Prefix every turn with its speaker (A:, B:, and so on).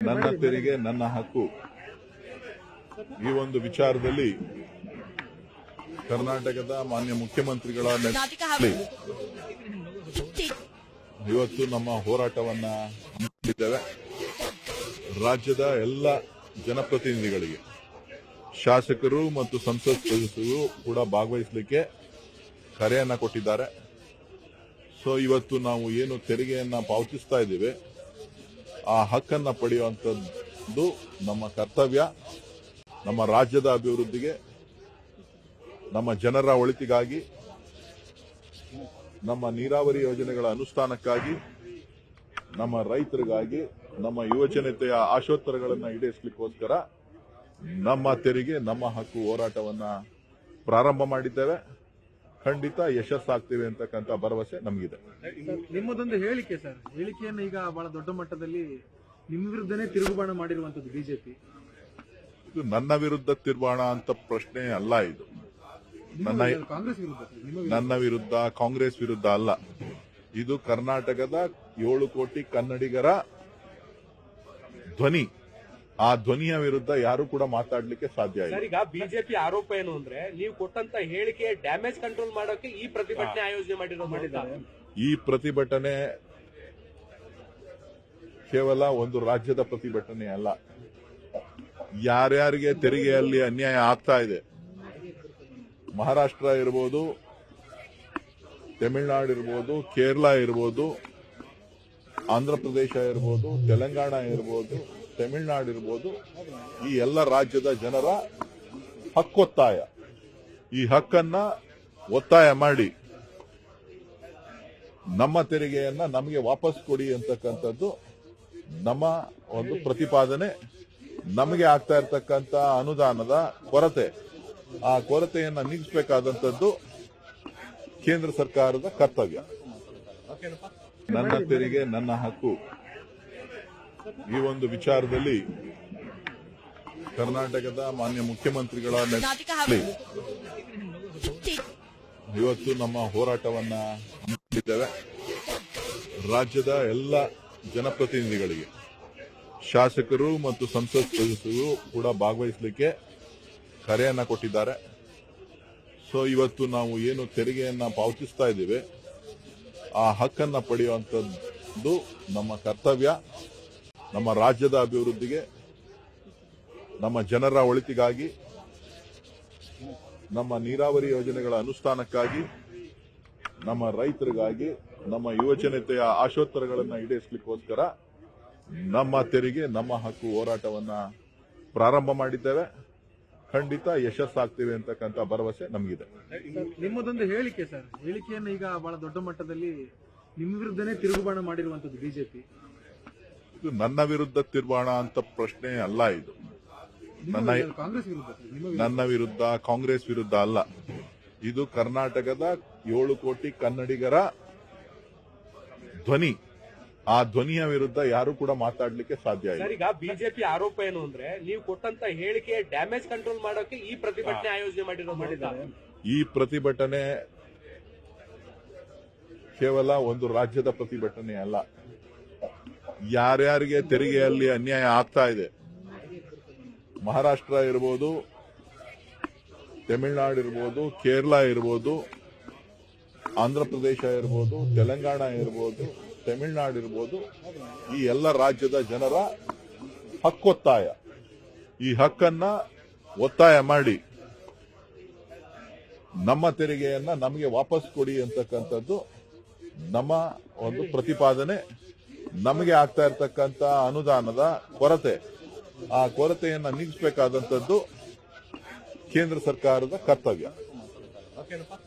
A: ನನ್ನ ತೆರಿಗೆ ನನ್ನ ಹಕ್ಕು ಈ ಒಂದು ವಿಚಾರದಲ್ಲಿ ಕರ್ನಾಟಕದ ಮಾನ್ಯ ಮುಖ್ಯಮಂತ್ರಿಗಳ ನೇತೃತ್ವದಲ್ಲಿ ಇವತ್ತು ನಮ್ಮ ಹೋರಾಟವನ್ನ ಹಮ್ಮಿಕೊಂಡಿದ್ದೇವೆ ರಾಜ್ಯದ ಎಲ್ಲ ಜನಪ್ರತಿನಿಧಿಗಳಿಗೆ ಶಾಸಕರು ಮತ್ತು ಸಂಸತ್ ಸದಸ್ಯರು ಕೂಡ ಭಾಗವಹಿಸಲಿಕ್ಕೆ ಕರೆಯನ್ನ ಕೊಟ್ಟಿದ್ದಾರೆ ಸೊ ಇವತ್ತು ನಾವು ಏನು ತೆರಿಗೆಯನ್ನ ಪಾವತಿಸ್ತಾ ಇದ್ದೇವೆ ಆ ಹಕ್ಕನ್ನ ಪಡೆಯುವಂಥದ್ದು ನಮ್ಮ ಕರ್ತವ್ಯ ನಮ್ಮ ರಾಜ್ಯದ ಅಭಿವೃದ್ಧಿಗೆ ನಮ್ಮ ಜನರ ಒಳಿತಿಗಾಗಿ ನಮ್ಮ ನೀರಾವರಿ ಯೋಜನೆಗಳ ಅನುಷ್ಠಾನಕ್ಕಾಗಿ ನಮ್ಮ ರೈತರಿಗಾಗಿ ನಮ್ಮ ಯುವಜನತೆಯ ಆಶೋತ್ತರಗಳನ್ನು ಈಡೇರಿಸಲಿಕ್ಕೋಸ್ಕರ ನಮ್ಮ ತೆರಿಗೆ ನಮ್ಮ ಹಕ್ಕು ಹೋರಾಟವನ್ನ ಪ್ರಾರಂಭ ಮಾಡಿದ್ದೇವೆ ಖಂಡಿತ ಯಶಸ್ಸಾಗ್ತೀವಿ ಅಂತಕ್ಕಂಥ ಭರವಸೆ ನಮಗಿದೆ
B: ಸರ್, ನಿಮ್ಮದೊಂದು ಹೇಳಿಕೆ ಸರ್ ಹೇಳಿಕೆಯನ್ನು ಈಗ ಬಹಳ ದೊಡ್ಡ ಮಟ್ಟದಲ್ಲಿ ನಿಮ್ಮ ವಿರುದ್ಧನೇ ತಿರುಗುಬಾಣ ಮಾಡಿರುವಂತದ್ದು ಬಿಜೆಪಿ
A: ಇದು ನನ್ನ ವಿರುದ್ಧ ತಿರ್ವಾಣ ಅಂತ ಪ್ರಶ್ನೆ ಅಲ್ಲ ಇದು ನನ್ನ
B: ಕಾಂಗ್ರೆಸ್ ವಿರುದ್ಧ ಸರ್, ನಿಮ್ಮ ವಿರುದ್ಧ.
A: ನನ್ನ ವಿರುದ್ಧ ಕಾಂಗ್ರೆಸ್ ವಿರುದ್ಧ ಅಲ್ಲ ಇದು ಕರ್ನಾಟಕದ ಏಳು ಕೋಟಿ ಕನ್ನಡಿಗರ ಧ್ವನಿ ಆ ಧ್ವನಿಯ ವಿರುದ್ಧ ಯಾರು ಕೂಡ ಮಾತಾಡ್ಲಿಕ್ಕೆ ಸಾಧ್ಯ ಇಲ್ಲ
C: ಸರ್ ಈಗ ಬಿಜೆಪಿ ಆರೋಪ ಏನು ಅಂದ್ರೆ ನೀವು ಕೊಟ್ಟಂತ ಹೇಳಿಕೆ ಡ್ಯಾಮೇಜ್ ಕಂಟ್ರೋಲ್ ಮಾಡೋಕೆ ಈ ಪ್ರತಿಭಟನೆ ಆಯೋಜನೆ ಮಾಡಿರೋ ಮಾಡಿದ್ದಾರೆ
A: ಈ ಪ್ರತಿಭಟನೆ ಕೇವಲ ಒಂದು ರಾಜ್ಯದ ಪ್ರತಿಭಟನೆ ಅಲ್ಲ ಯಾರ್ಯಾರಿಗೆ ತೆರಿಗೆಯಲ್ಲಿ ಅನ್ಯಾಯ ಆಗ್ತಾ ಇದೆ ಮಹಾರಾಷ್ಟ್ರ ಇರ್ಬೋದು ತಮಿಳುನಾಡು ಇರ್ಬೋದು ಕೇರಳ ಇರ್ಬೋದು ಆಂಧ್ರ ಪ್ರದೇಶ ಇರ್ಬೋದು ತೆಲಂಗಾಣ ಇರ್ಬೋದು ತಮಿಳುನಾಡು ಇರ್ಬೋದು ಈ ಎಲ್ಲ ರಾಜ್ಯದ ಜನರ ಹಕ್ಕೊತ್ತಾಯ ಈ ಹಕ್ಕನ್ನ ಒತ್ತಾಯ ಮಾಡಿ ನಮ್ಮ ತೆರಿಗೆಯನ್ನ ನಮಗೆ ವಾಪಸ್ ಕೊಡಿ ಅಂತಕ್ಕಂಥದ್ದು ನಮ್ಮ ಒಂದು ಪ್ರತಿಪಾದನೆ ನಮಗೆ ಆಗ್ತಾ ಇರತಕ್ಕಂತ ಅನುದಾನದ ಕೊರತೆ ಆ ಕೊರತೆಯನ್ನ ನೀಗಿಸಬೇಕಾದಂತದ್ದು ಕೇಂದ್ರ ಸರ್ಕಾರದ ಕರ್ತವ್ಯ ನನ್ನ ತೆರಿಗೆ ನನ್ನ ಹಕ್ಕು ಈ ಒಂದು ವಿಚಾರದಲ್ಲಿ ಕರ್ನಾಟಕದ ಮಾನ್ಯ ಮುಖ್ಯಮಂತ್ರಿಗಳ ನೇತೃತ್ವದಲ್ಲಿ ಇವತ್ತು ನಮ್ಮ ಹೋರಾಟವನ್ನ ಹಮ್ಮಿಕೊಂಡಿದ್ದೇವೆ ರಾಜ್ಯದ ಎಲ್ಲ ಜನಪ್ರತಿನಿಧಿಗಳಿಗೆ ಶಾಸಕರು ಮತ್ತು ಸಂಸತ್ ಸದಸ್ಯರು ಕೂಡ ಭಾಗವಹಿಸಲಿಕ್ಕೆ ಕರೆಯನ್ನ ಕೊಟ್ಟಿದ್ದಾರೆ ಸೊ ಇವತ್ತು ನಾವು ಏನು ತೆರಿಗೆಯನ್ನ ಪಾವತಿಸ್ತಾ ಇದ್ದೇವೆ ಆ ಹಕ್ಕನ್ನ ಪಡೆಯುವಂಥದ್ದು ನಮ್ಮ ಕರ್ತವ್ಯ ನಮ್ಮ ರಾಜ್ಯದ ಅಭಿವೃದ್ಧಿಗೆ ನಮ್ಮ ಜನರ ಒಳಿತಿಗಾಗಿ ನಮ್ಮ ನೀರಾವರಿ ಯೋಜನೆಗಳ ಅನುಷ್ಠಾನಕ್ಕಾಗಿ ನಮ್ಮ ರೈತರಿಗಾಗಿ ನಮ್ಮ ಯುವಜನತೆಯ ಆಶೋತ್ತರಗಳನ್ನು ಈಡೇರಿಸಲಿಕ್ಕೋಸ್ಕರ ನಮ್ಮ ತೆರಿಗೆ ನಮ್ಮ ಹಕ್ಕು ಹೋರಾಟವನ್ನ ಪ್ರಾರಂಭ ಮಾಡಿದ್ದೇವೆ ಖಂಡಿತ ಯಶಸ್ಸಾಗ್ತೀವಿ ಅಂತಕ್ಕಂಥ ಭರವಸೆ ನಮಗಿದೆ
B: ಸರ್, ನಿಮ್ಮದೊಂದು ಹೇಳಿಕೆ ಸರ್ ಹೇಳಿಕೆಯನ್ನು ಈಗ ಬಹಳ ದೊಡ್ಡ ಮಟ್ಟದಲ್ಲಿ ನಿಮ್ಮ ವಿರುದ್ಧನೇ ತಿರುಗುಬಾಣ ಮಾಡಿರುವಂತದ್ದು ಬಿಜೆಪಿ
A: ಇದು ನನ್ನ ವಿರುದ್ಧ ತಿರ್ವಾಣ ಅಂತ ಪ್ರಶ್ನೆ ಅಲ್ಲ ಇದು ನನ್ನ
B: ಕಾಂಗ್ರೆಸ್ ವಿರುದ್ಧ ಸರ್, ನಿಮ್ಮ ವಿರುದ್ಧ.
A: ನನ್ನ ವಿರುದ್ಧ ಕಾಂಗ್ರೆಸ್ ವಿರುದ್ಧ ಅಲ್ಲ ಇದು ಕರ್ನಾಟಕದ ಏಳು ಕೋಟಿ ಕನ್ನಡಿಗರ ಧ್ವನಿ ಆ ಧ್ವನಿಯ ವಿರುದ್ಧ ಯಾರು ಕೂಡ ಮಾತಾಡ್ಲಿಕ್ಕೆ ಸಾಧ್ಯ ಇಲ್ಲ
C: ಸರ್ ಈಗ ಬಿಜೆಪಿ ಆರೋಪ ಏನು ಅಂದ್ರೆ ನೀವು ಕೊಟ್ಟಂತ ಹೇಳಿಕೆ ಡ್ಯಾಮೇಜ್ ಕಂಟ್ರೋಲ್ ಮಾಡೋಕೆ ಈ ಪ್ರತಿಭಟನೆ ಆಯೋಜನೆ ಮಾಡಿರೋ ಮಾಡಿದ್ದಾರೆ
A: ಈ ಪ್ರತಿಭಟನೆ ಕೇವಲ ಒಂದು ರಾಜ್ಯದ ಪ್ರತಿಭಟನೆ ಅಲ್ಲ ಯಾರ್ಯಾರಿಗೆ ತೆರಿಗೆಯಲ್ಲಿ ಅನ್ಯಾಯ ಆಗ್ತಾ ಇದೆ ಮಹಾರಾಷ್ಟ್ರ ಇರ್ಬೋದು ತಮಿಳುನಾಡು ಇರ್ಬೋದು ಕೇರಳ ಇರ್ಬೋದು ಆಂಧ್ರ ಪ್ರದೇಶ ಇರ್ಬೋದು ತೆಲಂಗಾಣ ಇರ್ಬೋದು ತಮಿಳುನಾಡು ಇರ್ಬೋದು ಈ ಎಲ್ಲ ರಾಜ್ಯದ ಜನರ ಹಕ್ಕೊತ್ತಾಯ ಈ ಹಕ್ಕನ್ನ ಒತ್ತಾಯ ಮಾಡಿ ನಮ್ಮ ತೆರಿಗೆಯನ್ನ ನಮಗೆ ವಾಪಸ್ ಕೊಡಿ ಅಂತಕ್ಕಂಥದ್ದು ನಮ್ಮ ಒಂದು ಪ್ರತಿಪಾದನೆ ನಮಗೆ ಆಗ್ತಾ ಇರತಕ್ಕಂತ ಅನುದಾನದ ಕೊರತೆ ಆ ಕೊರತೆಯನ್ನ ನೀಗಿಸಬೇಕಾದಂತದ್ದು ಕೇಂದ್ರ ಸರ್ಕಾರದ ಕರ್ತವ್ಯ